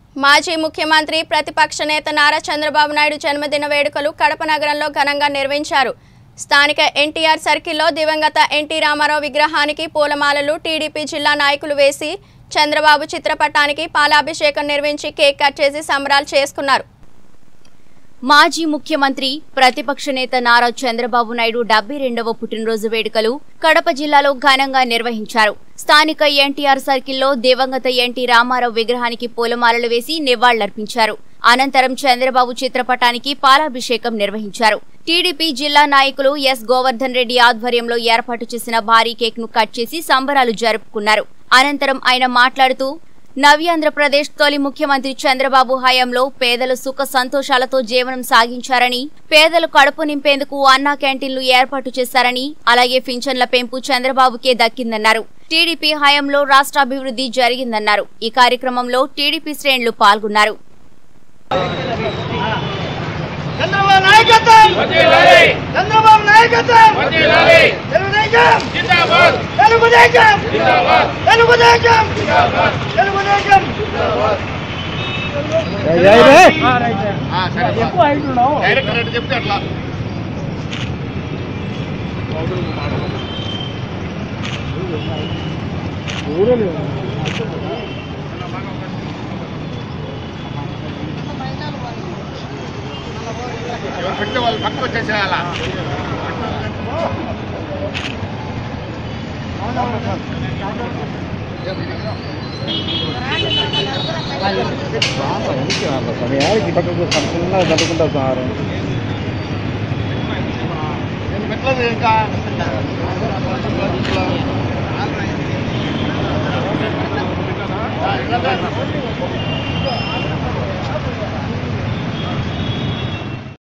మాజీ ముఖ్యమంత్రి ప్రతిపక్ష నేత నారా చంద్రబాబు నాయుడు జన్మదిన వేడుకలు కడప నగరంలో ఘనంగా నిర్వహించారు స్థానిక ఎన్టీఆర్ సర్కిల్లో దివంగత ఎన్టీ రామారావు విగ్రహానికి పూలమాలలు టీడీపీ జిల్లా నాయకులు వేసి చంద్రబాబు చిత్రపటానికి పాలాభిషేకం నిర్వహించి కేక్ కట్ చేసి సంబరాలు చేసుకున్నారు మాజీ ముఖ్యమంత్రి ప్రతిపక్ష నేత నారా చంద్రబాబు నాయుడు డెబ్బై రెండవ పుట్టినరోజు వేడుకలు కడప జిల్లాలో ఘనంగా నిర్వహించారు స్థానిక ఎన్టీఆర్ సర్కిల్లో దివంగత ఎన్టీ రామారావు విగ్రహానికి పూలమాలలు వేసి నివాళులర్పించారు అనంతరం చంద్రబాబు చిత్రపటానికి పాలాభిషేకం నిర్వహించారు టీడీపీ జిల్లా నాయకులు ఎస్ గోవర్ధన్ రెడ్డి ఆధ్వర్యంలో ఏర్పాటు చేసిన భారీ కేక్ ను కట్ చేసి సంబరాలు జరుపుకున్నారు అనంతరం ఆయన మాట్లాడుతూ నవ్యాంధ్రప్రదేశ్ తొలి ముఖ్యమంత్రి చంద్రబాబు హయాంలో పేదలు సుఖ సంతోషాలతో జీవనం సాగించారని పేదలు కడుపు నింపేందుకు అన్నా క్యాంటీన్లు ఏర్పాటు చేశారని అలాగే పింఛన్ల పెంపు చంద్రబాబుకే దక్కిందన్నారు టీడీపీ హయాంలో రాష్ట్ర అభివృద్ధి జరిగిందన్నారు ఈ కార్యక్రమంలో టీడీపీ శ్రేణులు పాల్గొన్నారు చంద్రబాబు నాయకత్వం చంద్రబాబు నాయకత్వం తెలుగుదేశం తెలుగుదేశం తెలుగుదేశం తెలుగుదేశం డైరెక్ట్ రేటు చెప్తే అట్లా ఎవరు పెడితే వాళ్ళు పక్కకు వచ్చేసేయాలా నేను పెట్టలేదు ఇంకా ఆ, ఇలా